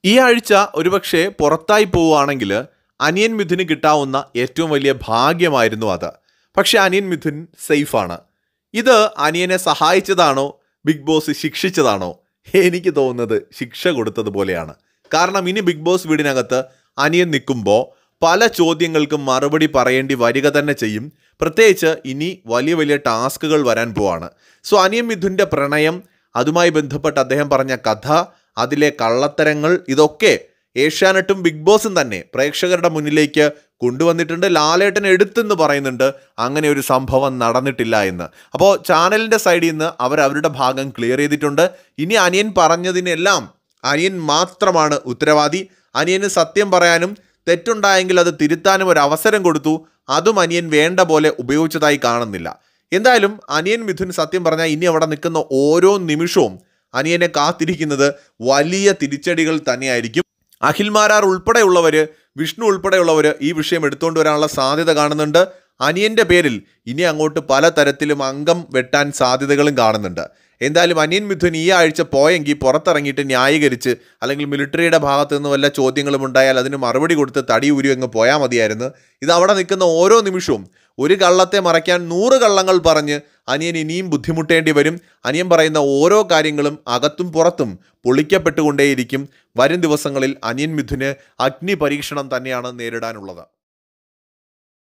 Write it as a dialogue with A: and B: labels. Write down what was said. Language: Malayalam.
A: ഈ ആഴ്ച ഒരുപക്ഷെ പുറത്തായി പോവുകയാണെങ്കിൽ അനിയൻ മിഥുന് കിട്ടാവുന്ന ഏറ്റവും വലിയ ഭാഗ്യമായിരുന്നു അത് പക്ഷെ അനിയൻ മിഥുൻ സേഫാണ് ഇത് അനിയനെ സഹായിച്ചതാണോ ബിഗ് ബോസ് ശിക്ഷിച്ചതാണോ എനിക്ക് തോന്നുന്നത് ശിക്ഷ കൊടുത്തതുപോലെയാണ് കാരണം ഇനി ബിഗ് ബോസ് വീടിനകത്ത് അനിയൻ നിൽക്കുമ്പോൾ പല ചോദ്യങ്ങൾക്കും മറുപടി പറയേണ്ടി വരിക തന്നെ ചെയ്യും പ്രത്യേകിച്ച് ഇനി വലിയ വലിയ ടാസ്കുകൾ വരാൻ പോവാണ് സോ അനിയൻ മിഥുൻ്റെ പ്രണയം അതുമായി ബന്ധപ്പെട്ട് അദ്ദേഹം പറഞ്ഞ കഥ അതിലെ കള്ളത്തരങ്ങൾ ഇതൊക്കെ ഏഷ്യാനെറ്റും ബിഗ് ബോസും തന്നെ പ്രേക്ഷകരുടെ മുന്നിലേക്ക് കൊണ്ടുവന്നിട്ടുണ്ട് ലാലേട്ടൻ എടുത്തെന്ന് പറയുന്നുണ്ട് അങ്ങനെ ഒരു സംഭവം നടന്നിട്ടില്ല എന്ന് അപ്പോൾ ചാനലിൻ്റെ സൈഡിൽ നിന്ന് അവർ അവരുടെ ഭാഗം ക്ലിയർ ചെയ്തിട്ടുണ്ട് ഇനി അനിയൻ പറഞ്ഞതിനെല്ലാം അനിയൻ മാത്രമാണ് ഉത്തരവാദി അനിയന് സത്യം പറയാനും തെറ്റുണ്ടായെങ്കിൽ അത് തിരുത്താനും ഒരു അവസരം കൊടുത്തു അതും അനിയൻ വേണ്ട പോലെ ഉപയോഗിച്ചതായി കാണുന്നില്ല എന്തായാലും അനിയൻ മിഥുൻ സത്യം പറഞ്ഞാൽ ഇനി അവിടെ നിൽക്കുന്ന ഓരോ നിമിഷവും അനിയനെ കാത്തിരിക്കുന്നത് വലിയ തിരിച്ചടികൾ തന്നെയായിരിക്കും അഖിൽമാരാർ ഉൾപ്പെടെയുള്ളവർ വിഷ്ണു ഉൾപ്പെടെയുള്ളവർ ഈ വിഷയം എടുത്തുകൊണ്ട് വരാനുള്ള സാധ്യത കാണുന്നുണ്ട് അനിയൻ്റെ പേരിൽ ഇനി അങ്ങോട്ട് പലതരത്തിലും അംഗം വെട്ടാൻ സാധ്യതകളും കാണുന്നുണ്ട് എന്തായാലും അനിയൻ മിഥുൻ ഈ ആഴ്ച പോയെങ്കിൽ പുറത്തിറങ്ങിയിട്ട് ന്യായീകരിച്ച് അല്ലെങ്കിൽ മിലിറ്ററിയുടെ ഭാഗത്തു നിന്ന് വല്ല ചോദ്യങ്ങളും ഉണ്ടായാൽ അതിന് മറുപടി കൊടുത്ത് തടി ഊരി അങ്ങ് പോയാൽ മതിയായിരുന്നു ഇത് അവിടെ നിൽക്കുന്ന ഓരോ നിമിഷവും ഒരു കള്ളത്തെ മറയ്ക്കാൻ നൂറ് കള്ളങ്ങൾ പറഞ്ഞ് അനിയൻ ഇനിയും ബുദ്ധിമുട്ടേണ്ടി വരും അനിയൻ പറയുന്ന ഓരോ കാര്യങ്ങളും അകത്തും പുറത്തും പൊളിക്കപ്പെട്ടുകൊണ്ടേയിരിക്കും വരും ദിവസങ്ങളിൽ അനിയൻ മിഥുന് അഗ്നി പരീക്ഷണം തന്നെയാണ് നേരിടാനുള്ളത്